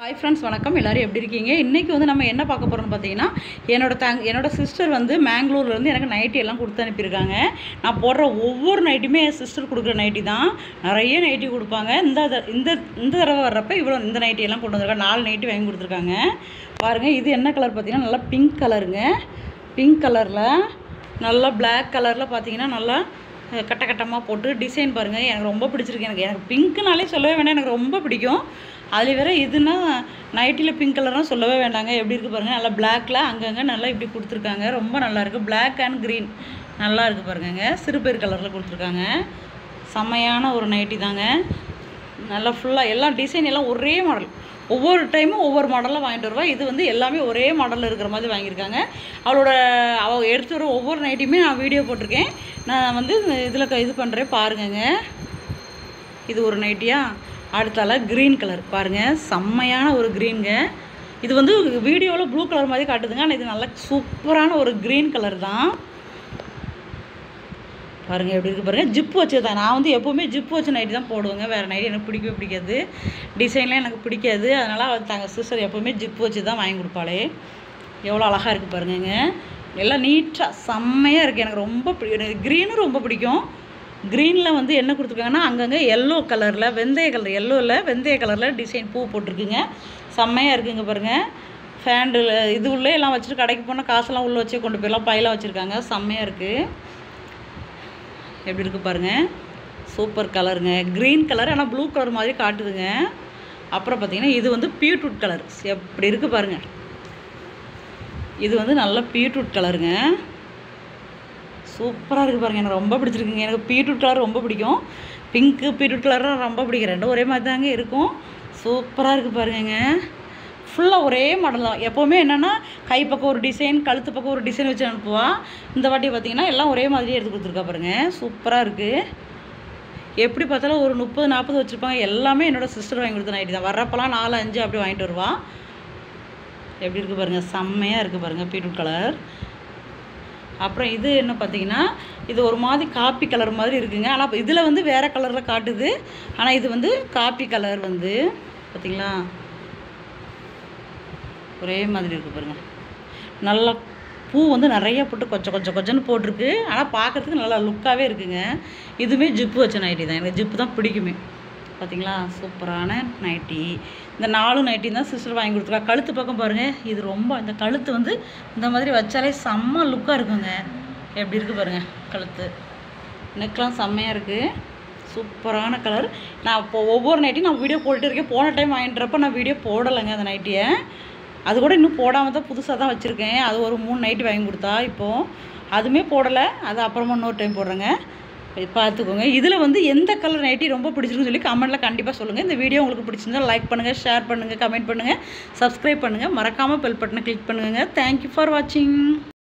hi friends வணக்கம் எல்லாரும் எப்படி இருக்கீங்க இன்றைக்கி வந்து நம்ம என்ன பார்க்க போகிறோம்னு பார்த்தீங்கன்னா என்னோட தங் என்னோட சிஸ்டர் வந்து மேங்களூர்லேருந்து எனக்கு நைட்டி எல்லாம் கொடுத்து அனுப்பியிருக்காங்க நான் போடுற ஒவ்வொரு நைட்டியுமே என் சிஸ்டர் கொடுக்குற நைட்டி தான் நிறைய நைட்டி கொடுப்பாங்க இந்த த- இந்த இந்த தடவை வர்றப்ப இவ்வளோ இந்த நைட்டி எல்லாம் கொண்டு வந்திருக்காங்க நாலு நைட்டி வாங்கி கொடுத்துருக்காங்க பாருங்கள் இது என்ன கலர் பார்த்தீங்கன்னா நல்லா பிங்க் கலருங்க பிங்க் கலரில் நல்லா Black கலரில் பார்த்தீங்கன்னா நல்லா அஹ், கட்ட கட்டமாக போட்டு டிசைன் பாருங்கள் எனக்கு ரொம்ப பிடிச்சிருக்கு எனக்கு எனக்கு பிங்க்குனாலே சொல்லவே வேண்டாம் எனக்கு ரொம்ப பிடிக்கும் அதில் வேற இதுனா நைட்டியில் பிங்க் கலர்லாம் சொல்லவே வேண்டாங்க எப்படி இருக்குது பாருங்கள் நல்லா பிளாக்ல அங்கங்கே நல்லா இப்படி கொடுத்துருக்காங்க ரொம்ப நல்லா இருக்குது Black அண்ட் க்ரீன் நல்லா இருக்குது பாருங்கங்க சிறுபேர் கலரில் கொடுத்துருக்காங்க செம்மையான ஒரு நைட்டி தாங்க நல்லா ஃபுல்லாக எல்லாம் டிசைன் எல்லாம் ஒரே மாடல் ஒவ்வொரு டைமும் ஒவ்வொரு மாடலில் வாங்கிட்டு வருவா இது வந்து எல்லாமே ஒரே மாடலில் இருக்கிற மாதிரி வாங்கியிருக்காங்க அவளோட அவள் எடுத்து வர ஒவ்வொரு நைட்டியுமே நான் வீடியோ போட்டிருக்கேன் நான் வந்து இதில் இது பண்ணுறேன் பாருங்கங்க இது ஒரு நைட்டியா அடுத்தால க்ரீன் கலர் பாருங்கள் செம்மையான ஒரு க்ரீனுங்க இது வந்து வீடியோவில் ப்ளூ கலர் மாதிரி காட்டுதுங்க ஆனால் இது நல்ல சூப்பரான ஒரு க்ரீன் கலர் தான் பாருங்கள் எப்படி இருக்குது பாருங்கள் ஜிப்பு வச்சு தான் நான் வந்து எப்போவுமே ஜிப்பு வச்ச நைட்டி தான் போடுவேங்க வேறு நைட்டி எனக்கு பிடிக்கவே பிடிக்காது டிசைன்லாம் எனக்கு பிடிக்காது அதனால் அவள் தங்க சிஸ்டர் எப்போவுமே ஜிப்பு வச்சு தான் வாங்கி கொடுப்பாளே எவ்வளோ அழகாக இருக்குது பாருங்கங்க எல்லாம் நீட்டாக செம்மையாக இருக்குது எனக்கு ரொம்ப பிடி எனக்கு க்ரீனும் ரொம்ப பிடிக்கும் க்ரீனில் வந்து என்ன கொடுத்துருக்காங்கன்னா அங்கங்கே எல்லோ கலரில் வெந்தய கலர் எல்லோவில் வெந்தய கலரில் டிசைன் பூ போட்டிருக்குங்க செம்மையாக இருக்குங்க பாருங்கள் ஃபேண்டில் இது உள்ளே எல்லாம் வச்சுட்டு கடைக்கு போனால் காசெல்லாம் உள்ளே வச்சே கொண்டு போயெல்லாம் பையெல்லாம் வச்சுருக்காங்க செம்மையாக இருக்குது எப்படி இருக்குது பாருங்கள் சூப்பர் கலருங்க க்ரீன் கலர் ஆனால் ப்ளூ கலர் மாதிரி காட்டுதுங்க அப்புறம் பார்த்தீங்கன்னா இது வந்து பீட்ரூட் கலர் எப்படி இருக்குது பாருங்கள் இது வந்து நல்ல பீட்ரூட் கலருங்க சூப்பராக இருக்குது பாருங்கள் எனக்கு ரொம்ப பிடிச்சிருக்குங்க எனக்கு பீட்ரூட் கலர் ரொம்ப பிடிக்கும் பிங்க்கு பீட்ரூட் கலரும் ரொம்ப பிடிக்கும் ரெண்டும் ஒரே மாதிரி தாங்க இருக்கும் சூப்பராக இருக்குது பாருங்கங்க ஃபுல்லாக ஒரே மாடல் தான் எப்போவுமே என்னென்னா கை பக்கம் ஒரு டிசைன் கழுத்து பக்கம் ஒரு டிசைன் வச்சு அனுப்புவா இந்த வாட்டி பார்த்தீங்கன்னா எல்லாம் ஒரே மாதிரியே எடுத்து கொடுத்துருக்கா பாருங்க சூப்பராக இருக்குது எப்படி பார்த்தாலும் ஒரு முப்பது நாற்பது வச்சுருப்பாங்க எல்லாமே என்னோட சிஸ்டர் வாங்கி கொடுத்த நைட்டி தான் வர்றப்பெல்லாம் நாலு அஞ்சு அப்படி வாங்கிட்டு வருவா எப்படி இருக்குது பாருங்கள் செம்மையாக இருக்குது பாருங்கள் பீட்ரூட் கலர் அப்புறம் இது என்ன பார்த்தீங்கன்னா இது ஒரு மாதிரி காப்பி கலர் மாதிரி இருக்குங்க ஆனால் இதில் வந்து வேறு கலரில் காட்டுது ஆனால் இது வந்து காப்பி கலர் வந்து பார்த்தீங்களா ஒரே மாதிரி இருக்குது பாருங்க நல்லா பூ வந்து நிறைய போட்டு கொச்ச கொச்ச கொச்சன்னு போட்டிருக்கு ஆனால் பார்க்கறதுக்கு நல்லா லுக்காகவே இருக்குங்க இதுவுமே ஜிப்பு வச்ச நைட்டி தான் எனக்கு ஜிப்பு தான் பிடிக்குமே பார்த்தீங்களா சூப்பரான நைட்டி இந்த நாலு நைட்டி தான் சிஸ்டர் வாங்கி கொடுத்துருக்கா கழுத்து பக்கம் பாருங்கள் இது ரொம்ப இந்த கழுத்து வந்து இந்த மாதிரி வச்சாலே செம்ம லுக்காக இருக்குங்க எப்படி இருக்குது பாருங்கள் கழுத்து நெக்லாம் செம்மையாக இருக்குது சூப்பரான கலர் நான் இப்போ ஒவ்வொரு நைட்டியும் நான் வீடியோ போட்டுட்டு இருக்கேன் போன டைம் வாங்கிட்டுறப்ப நான் வீடியோ போடலைங்க அந்த நைட்டியை அது கூட இன்னும் போடாமல் தான் புதுசாக தான் வச்சுருக்கேன் அது ஒரு மூணு நைட்டு வாங்கி கொடுத்தா இப்போது அதுவுமே போடலை அது அப்புறமா இன்னொரு டைம் போடுறேங்க பார்த்துக்கோங்க இதில் வந்து எந்த கலர் நைட்டி ரொம்ப பிடிச்சிருக்குன்னு சொல்லி கமெண்ட்டில் கண்டிப்பாக சொல்லுங்கள் இந்த வீடியோ உங்களுக்கு பிடிச்சிருந்தா லைக் பண்ணுங்கள் ஷேர் பண்ணுங்கள் கமெண்ட் பண்ணுங்கள் சப்ஸ்கிரைப் பண்ணுங்கள் மறக்காமல் பெல் பட்டனை கிளிக் பண்ணுங்கள் தேங்க்யூ ஃபார் வாட்சிங்